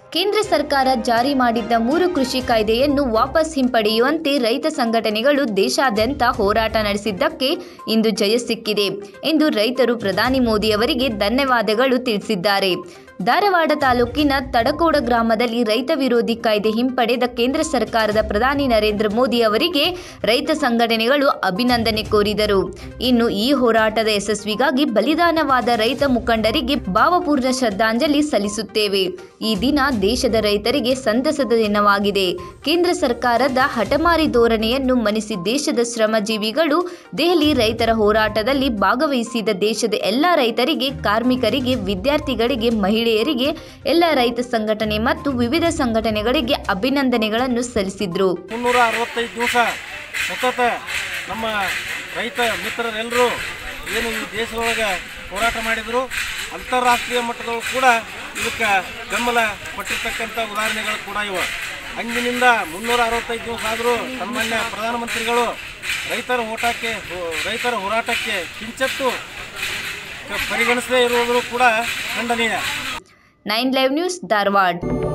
ಕೇಂದ್ರ ಸರ್ಕಾರ ಜಾರಿ ಮಾಡಿದ್ದ ಮೂರು ಕೃಷಿ ಕಾಯ್ದೆಯನ್ನು ವಾಪಸ್ ಹಿಂಪಡೆಯುವಂತೆ ರೈತ ಸಂಘಟನೆಗಳು ದೇಶಾದ್ಯಂತ ಹೋರಾಟ ನಡೆಸಿದ್ದಕ್ಕೆ ಇಂದು ಜಯ ಸಿಕ್ಕಿದೆ ಎಂದು ರೈತರು ಪ್ರಧಾನಿ ಮೋದಿ ಅವರಿಗೆ ಧನ್ಯವಾದಗಳು ತಿಳಿಸಿದ್ದಾರೆ ಧಾರವಾಡ ತಾಲೂಕಿನ ತಡಕೋಡ ಗ್ರಾಮದಲ್ಲಿ ರೈತ ವಿರೋಧಿ ಕಾಯ್ದೆ ಹಿಂಪಡೆದ ಕೇಂದ್ರ ಸರ್ಕಾರದ ಪ್ರಧಾನಿ ನರೇಂದ್ರ ಮೋದಿ ಅವರಿಗೆ ರೈತ ಸಂಘಟನೆಗಳು ಅಭಿನಂದನೆ ಕೋರಿದರು ಇನ್ನು ಈ ಹೋರಾಟದ ಯಶಸ್ವಿಗಾಗಿ ಬಲಿದಾನವಾದ ರೈತ ಮುಖಂಡರಿಗೆ ಭಾವಪೂರ್ಣ ಶ್ರದ್ಧಾಂಜಲಿ ಸಲ್ಲಿಸುತ್ತೇವೆ ಈ ದಿನ ದೇಶದ ರೈತರಿಗೆ ಸಂತಸದ ದಿನವಾಗಿದೆ ಕೇಂದ್ರ ಸರ್ಕಾರದ ಹಠಮಾರಿ ಧೋರಣೆಯನ್ನು ಮನಿಸಿ ದೇಶದ ಶ್ರಮಜೀವಿಗಳು ದೆಹಲಿ ರೈತರ ಹೋರಾಟದಲ್ಲಿ ಭಾಗವಹಿಸಿದ ದೇಶದ ಎಲ್ಲ ರೈತರಿಗೆ ಕಾರ್ಮಿಕರಿಗೆ ವಿದ್ಯಾರ್ಥಿಗಳಿಗೆ ಮಹಿಳೆಯರಿಗೆ ಎಲ್ಲ ರೈತ ಸಂಘಟನೆ ಮತ್ತು ವಿವಿಧ ಸಂಘಟನೆಗಳಿಗೆ ಅಭಿನಂದನೆಗಳನ್ನು ಸಲ್ಲಿಸಿದ್ರು ಮುನ್ನೂರ ಅರವತ್ತೈದು ದಿವಸ ಸತತ ನಮ್ಮ ರೈತ ಮಿತ್ರರೆಲ್ಲರೂ ಏನು ಈ ದೇಶದೊಳಗೆ ಹೋರಾಟ ಮಾಡಿದರು ಅಂತಾರಾಷ್ಟ್ರೀಯ ಮಟ್ಟದೊಳಗೆ ಕೂಡ ಇದಕ್ಕೆ ಬೆಂಬಲ ಪಟ್ಟಿರ್ತಕ್ಕಂಥ ಉದಾಹರಣೆಗಳು ಕೂಡ ಇವೆ ಅಂದಿನಿಂದ ಮುನ್ನೂರ ಅರವತ್ತೈದು ದಿವಸ ಆದರೂ ಸನ್ಮಾನ್ಯ ಪ್ರಧಾನಮಂತ್ರಿಗಳು ರೈತರ ಓಟಕ್ಕೆ ರೈತರ ಹೋರಾಟಕ್ಕೆ ಕಿಂಚತ್ತು ಪರಿಗಣಿಸದೇ ಇರುವುದು ಕೂಡ ಖಂಡನೀಯ ನೈನ್ ಲೈವ್ ನ್ಯೂಸ್ ಧಾರವಾಡ